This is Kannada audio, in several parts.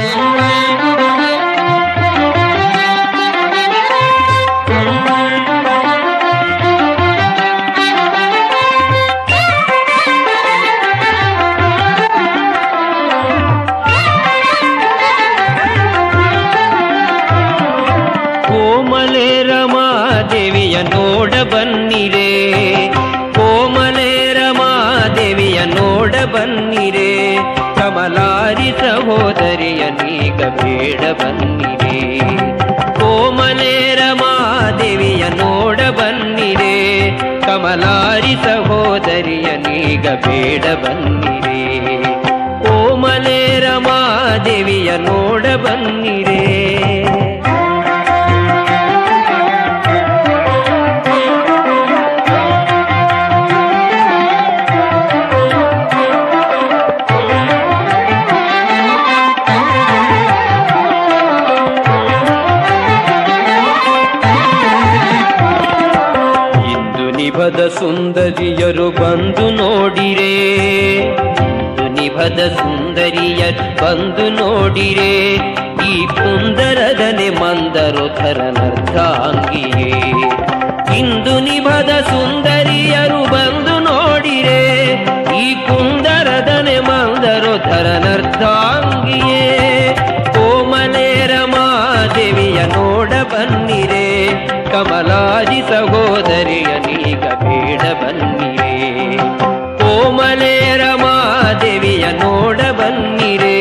ಕೋಮಲೆ ರಮಾದೇವಿಯ ನೋಡ ಬನ್ನಿರೆ ಕೋಮಲೆ ರಮಾದೇವಿಯ ನೋಡ ಬನ್ನಿರೆ ಕಮಲಾರಿ ಸಹೋದರಿಯ ನೀಗ ಬೇಡ ಬನ್ನಿರೆ ಕೋಮಲೆ ರಮಾದೇವಿಯ ನೋಡ ಬನ್ನಿರೆ ಕಮಲಾರಿ ಸಹೋದರಿಯ ನೀಗ ಬೇಡ ಬನ್ನಿರೆ ಕೋಮಲೆ ರಮಾದೇವಿಯ ನೋಡ ಬನ್ನಿರೆ ಇಂದು ನಿಭದ ಸುಂದರಿಯರು ಬಂದು ನೋಡಿರೆ ಇಂದು ನಿಭದ ಸುಂದರಿಯರು ಬಂದು ನೋಡಿರೆ ಈ ಪುಂದರದನೆ ಮಂದರು ಧರನರ್ಧಾಂಗಿಯೇ ಇಂದು ನಿಭದ ಸುಂದರಿಯರು ಬಂದು ನೋಡಿರೆ ಈ ಕುಂದರದನೆ ಮಂದರು ಧರನರ್ಧಾಂಗಿಯೇ ಕೋಮಲೆ ರಮಾದೇವಿಯ ನೋಡ ಬನ್ನಿರೆ ಕಮಲಾದಿ ಸಹೋದರಿಯ ನೀಗ ಬೇಡ ಬನ್ನಿರೆ ಕೋಮಲೆ ರಮಾದೇವಿಯ ನೋಡ ಬನ್ನಿರೆ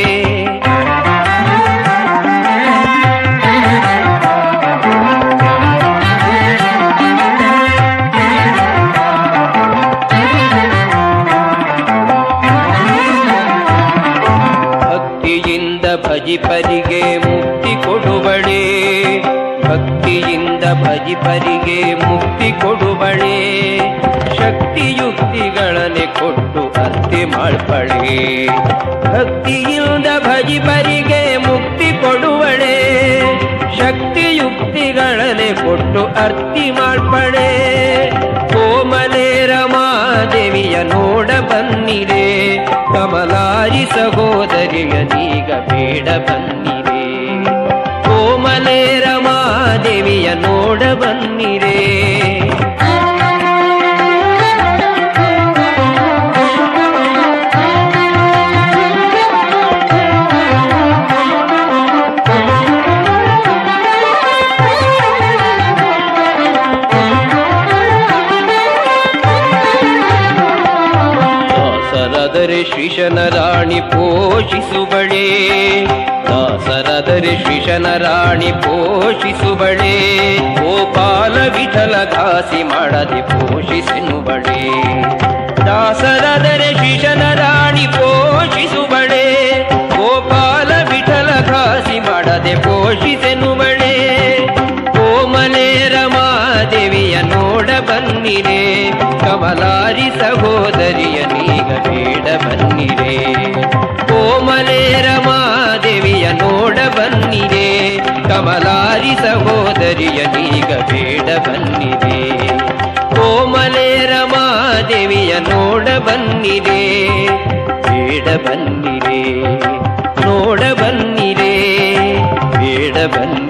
ಭಕ್ತಿಯಿಂದ ಭಜಿಪರಿಗೆ ಮುಕ್ತಿ ಕೊಡುವಳೆ ಭಕ್ತಿಯಿಂದ ಭಜಿಪರಿಗೆ ಮುಕ್ತಿ ಕೊಡುವಳೆ ಶಕ್ತಿಯುಕ್ತಿಗಳನ್ನೇ ಕೊಟ್ಟು ಅರ್ತಿ ಮಾಡ್ಬಳೆ ಭಕ್ತಿಯಿಂದ ಭಜಿಪರಿಗೆ ಮುಕ್ತಿ ಕೊಡುವಳೆ ಶಕ್ತಿಯುಕ್ತಿಗಳನ್ನೇ ಕೊಟ್ಟು ಅರ್ತಿ ಮಾಡ್ಬಳೆ ಕೋಮಲೆ ರಮಾದೇವಿಯ ನೋಡ ಬನ್ನಿರೆ ಕಮಲಾರಿ ಸಹೋದರಿಯ ನೀಗ ಬೇಡ ಬನ್ನಿರೆ ಕೋಮಲೆ ರಮಾದೇವಿಯ ನೋಡ ಬನ್ನಿರೆ ದಾಸರದರೆ ಶ್ರೀಶನ ರಾಣಿ ಪೋಷಿಸುವಳೆ ದಾಸರದರೆ ಶ್ರೀಶನ ರಾಣಿ ಪೋಷಿಸುವಳೆ ಗೋಪಾಲ ವಿಠಲ ದಾಸಿ ಮಾಡದೆ ಪೋಷಿಸೆನುವಳೆ ದಾಸರದರೆ ಶ್ರೀಶನ ರಾಣಿ ಪೋಷಿಸುವಳೆ ಗೋಪಾಲ ವಿಠಲ ದಾಸಿ ಮಾಡದೆ ಪೋಷಿಸೆನುವಳೆ ಕೋಮಲೆ ರಮಾದೇವಿಯ ನೋಡ ಬನ್ನಿರೆ ಕಮಲಾರಿ ಸಹೋದರಿಯ ನೀಗ ಬೇಡ ಬನ್ನಿರೆ ಕೋಮಲೆ ರಮಾದೇವಿಯ ನೋಡ ಬನ್ನಿರೆ ಕಮಲಾರಿ ಸಹೋದರಿಯ ನೀಗ ಬೇಡ ಬನ್ನಿರೆ ಕೋಮಲೆ ರಮಾದೇವಿಯ ನೋಡ ಬನ್ನಿರೆ ಬೇಡ ಬನ್ನಿರೆ ನೋಡ ಬನ್ನಿರೆ ಬೇಡ ಬನ್ನಿರೆ